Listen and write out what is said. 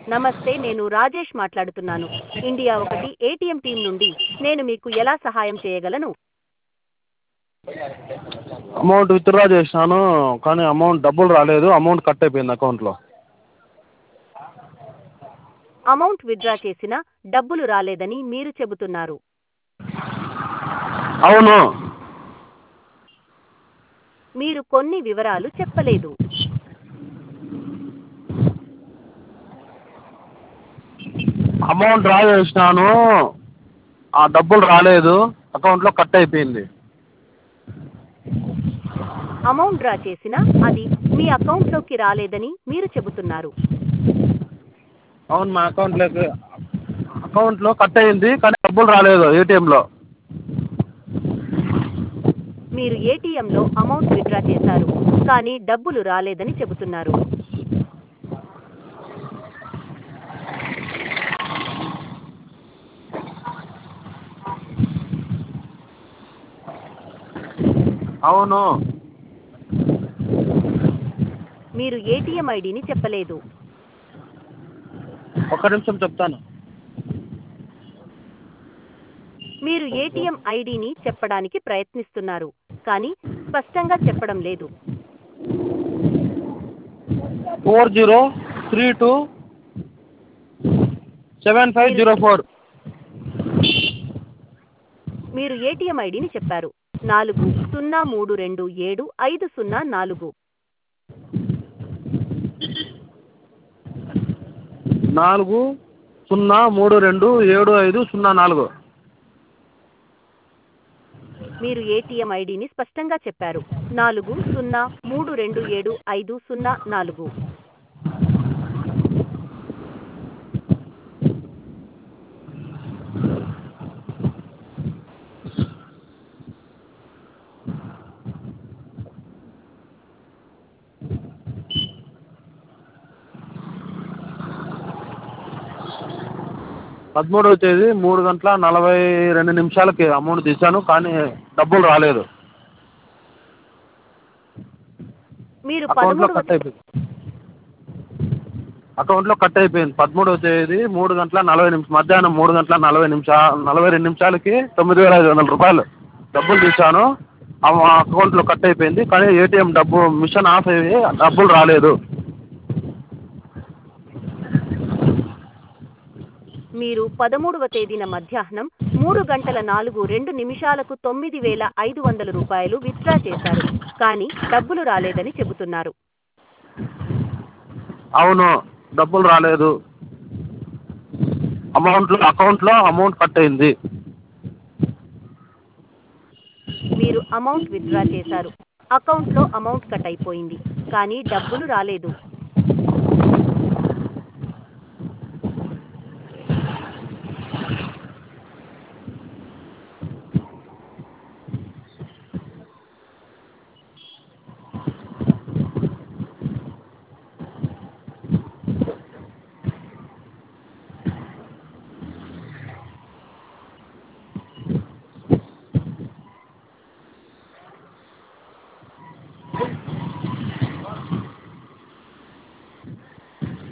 నమస్తే నేను రాజేష్ మాట్లాడుతున్నాను ఇండియా ఒకటి ఏటీఎం టీం నుండి నేను మీకు ఎలా సహాయం చేయగలను అమౌంట్ విత్డ్రా చేసినాను కానీ అమౌంట్ డబ్బులు రాలేదు అమౌంట్ కట్ అయిపోయింది అకౌంట్లో అమౌంట్ విత్డ్రా చేసినా డబ్బులు రాలేదని మీరు చెబుతున్నారు అవును మీరు కొన్ని వివరాలు చెప్పలేదు అమౌంట్ డ్రా చేసినాను ఆ డబ్బులు రాలేదు అకౌంట్లో కట్ అయిపోయింది అమౌంట్ డ్రా చేసినా అది మీ అకౌంట్లోకి రాలేదని మీరు చెబుతున్నారు అవును మా అకౌంట్లోకి అకౌంట్లో కట్ అయింది కానీ డబ్బులు రాలేదు ఏటీఎంలో మీరు ఏటీఎంలో అమౌంట్ విత్డ్రా చేశారు కానీ డబ్బులు రాలేదని చెబుతున్నారు అవును మీరు ఏటీఎం ఐడిని చెప్పలేదు ఒక్క నిమిషం చెప్తాను మీరు ఏటీఎం ఐడిని చెప్పడానికి ప్రయత్నిస్తున్నారు కానీ స్పష్టంగా చెప్పడం లేదు four zero three two seven five zero four మీరు ఏటీఎం ఐడిని చెప్పారు నాలుగు సున్నా మూడు రెండు ఏడు ఐదు సున్నా నాలుగు నాలుగు సున్నా మూడు రెండు ఏడు ఐదు సున్నా నాలుగు మీరు ఏటీఎం ఐడిని స్పష్టంగా చెప్పారు నాలుగు సున్నా మూడు రెండు ఏడు ఐదు సున్నా నాలుగు పదమూడవ తేదీ మూడు గంటల నలభై రెండు నిమిషాలకి అమౌంట్ తీశాను కానీ డబ్బులు రాలేదు మీరు అకౌంట్లో పదమూడవ కట్ అయిపోయింది అకౌంట్లో కట్ అయిపోయింది పదమూడవ తేదీ మూడు గంటల నలభై నిమిషం మధ్యాహ్నం మూడు గంటల నలభై నిమిషా నలభై రెండు నిమిషాలకి తొమ్మిది వేల ఐదు వందల రూపాయలు డబ్బులు తీశాను ఆ అకౌంట్లో కట్ అయిపోయింది కానీ ఏటీఎం డబ్బు మిషన్ ఆఫ్ అయ్యి డబ్బులు రాలేదు మీరు పదమూడవ తేదీన మధ్యాహ్నం మూడు గంటల నాలుగు రెండు నిమిషాలకు తొమ్మిది వేల ఐదు వందల రూపాయలు విత్డ్రా చేశారు కానీ డబ్బులు రాలేదని చెబుతున్నారు అవును డబ్బులు రాలేదు అమౌంట్లో అకౌంట్లో అమౌంట్ కట్ అయింది మీరు అమౌంట్ విత్డ్రా చేశారు అకౌంట్లో అమౌంట్ కట్ అయిపోయింది కానీ డబ్బులు రాలేదు